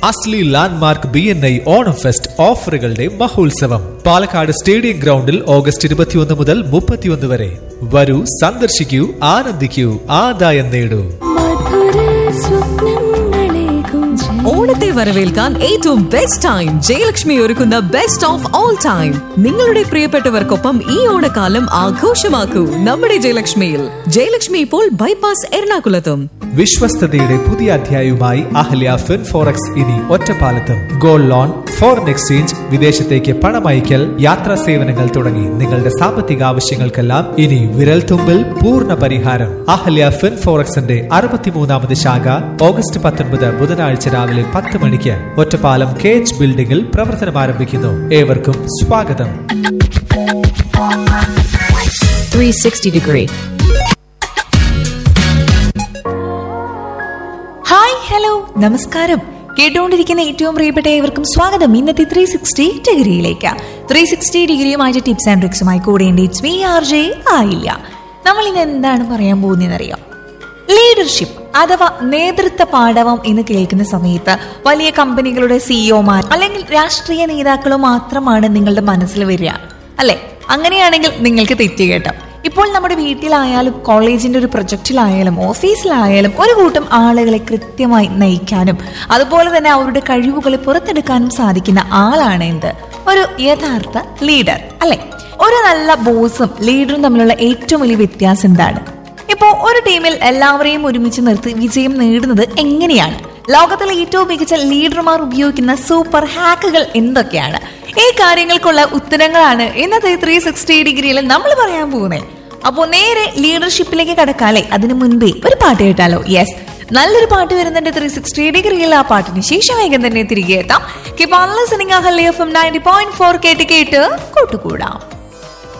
അസ്ലി landmark B N I Onam fest ഓഫറുകളുടെ മഹോത്സവം Palakkad stadium ഗ്രൗണ്ടിൽ ഓഗസ്റ്റ് ഇരുപത്തിയൊന്ന് മുതൽ മുപ്പത്തിയൊന്ന് വരെ വരൂ സന്ദർശിക്കൂ ആനന്ദിക്കൂ ആദായം നേടൂ മധുര സ്വപ്നങ്ങളേകും ഓണത്തെ വരവേൽക്കാൻ ഏറ്റവും ബെസ്റ്റ് ടൈം ജയലക്ഷ്മി ഒരുക്കുന്ന ബെസ്റ്റ് ഓഫ് ഓൾ ടൈം നിങ്ങളുടെ പ്രിയപ്പെട്ടവർക്കൊപ്പം ഈ ഓണക്കാലം ആഘോഷമാക്കൂ നമ്മുടെ ജയലക്ഷ്മിയിൽ ജയലക്ഷ്മി ഇപ്പോൾ ബൈപ്പാസ് എറണാകുളത്തും വിശ്വസ്തയുടെ പുതിയ അധ്യായവുമായി അഹല്യ ഫിൻ ഫോറക്സ് ഇനി ഒറ്റപ്പാലത്തും ഗോൾഡ് ലോൺ ഫോറിൻ എക്സ്ചേഞ്ച് വിദേശത്തേക്ക് പണമയക്കൽ യാത്രാ സേവനങ്ങൾ തുടങ്ങി നിങ്ങളുടെ സാമ്പത്തിക ആവശ്യങ്ങൾക്കെല്ലാം ഇനി വിരൽ തുമ്പിൽ പൂർണ്ണ പരിഹാരം അഹല്യ ഫിൻ ഫോറക്സിന്റെ അറുപത്തിമൂന്നാമത് ശാഖ ഓഗസ്റ്റ് പത്തൊൻപത് ബുധനാഴ്ച രാവിലെ പത്ത് മണിക്ക് ഒറ്റപ്പാലം കെ എച്ച് ബിൽഡിംഗിൽ പ്രവർത്തനം ആരംഭിക്കുന്നു ഏവർക്കും സ്വാഗതം 360 degree. ഹായ് ഹലോ നമസ്കാരം കേട്ടുകൊണ്ടിരിക്കുന്ന ഏറ്റവും പ്രിയപ്പെട്ട ഏവർക്കും സ്വാഗതം ഇന്നത്തെ ത്രീ സിക്സ്റ്റി ഡിഗ്രിയിലേക്ക് ത്രീ സിക്സ്റ്റി ഡിഗ്രിയുമായിട്ട് ടിപ്സ് ആൻഡ് ട്രിക്സുമായി കൂടെ ഇറ്റ്സ് മീ ആർ ജെ ആയില്ല നമ്മൾ ഇന്ന് എന്താണ് പറയാൻ പോകുന്നതെന്നറിയാം ലീഡർഷിപ്പ് അഥവാ നേതൃത്വ പാഠവം എന്ന് കേൾക്കുന്ന സമയത്ത് വലിയ കമ്പനികളുടെ സിഇഒമാർ അല്ലെങ്കിൽ രാഷ്ട്രീയ നേതാക്കളോ മാത്രമാണ് നിങ്ങളുടെ മനസ്സിൽ വരിക അല്ലെ അങ്ങനെയാണെങ്കിൽ നിങ്ങൾക്ക് തെറ്റി കേട്ടോ ഇപ്പോൾ നമ്മുടെ വീട്ടിലായാലും കോളേജിന്റെ ഒരു പ്രൊജക്റ്റിലായാലും ഓഫീസിലായാലും ഒരു കൂട്ടം ആളുകളെ കൃത്യമായി നയിക്കാനും അതുപോലെ തന്നെ അവരുടെ കഴിവുകളെ പുറത്തെടുക്കാനും സാധിക്കുന്ന ആളാണ് എന്ത് ഒരു യഥാർത്ഥ ലീഡർ അല്ലെ ഒരു നല്ല ബോസും ലീഡറും തമ്മിലുള്ള ഏറ്റവും വലിയ വ്യത്യാസം എന്താണ് ഇപ്പോ ഒരു ടീമിൽ എല്ലാവരെയും ഒരുമിച്ച് നിർത്തി വിജയം നേടുന്നത് എങ്ങനെയാണ് ലോകത്തിലെ ഏറ്റവും മികച്ച ലീഡർമാർ ഉപയോഗിക്കുന്ന സൂപ്പർ ഹാക്കുകൾ എന്തൊക്കെയാണ് ഈ കാര്യങ്ങൾക്കുള്ള ഉത്തരങ്ങളാണ് ഇന്നത്തെ ത്രീ സിക്സ്റ്റി ഡിഗ്രിയിൽ നമ്മൾ പറയാൻ പോകുന്നത് അപ്പോൾ നേരെ ലീഡർഷിപ്പിലേക്ക് കടക്കാല്ലേ അതിനു മുൻപേ ഒരു പാട്ട് കേട്ടാലോ യെസ് നല്ലൊരു പാട്ട് വരുന്നുണ്ട് ത്രീ സിക്സ്റ്റി ഡിഗ്രിയിൽ ആ പാട്ടിന് ശേഷം വേഗം തന്നെ തിരികെ എത്താം keep on listening Ahalya F M ninety point four കേട്ട് കേട്ട് കൂട്ടുകൂടാം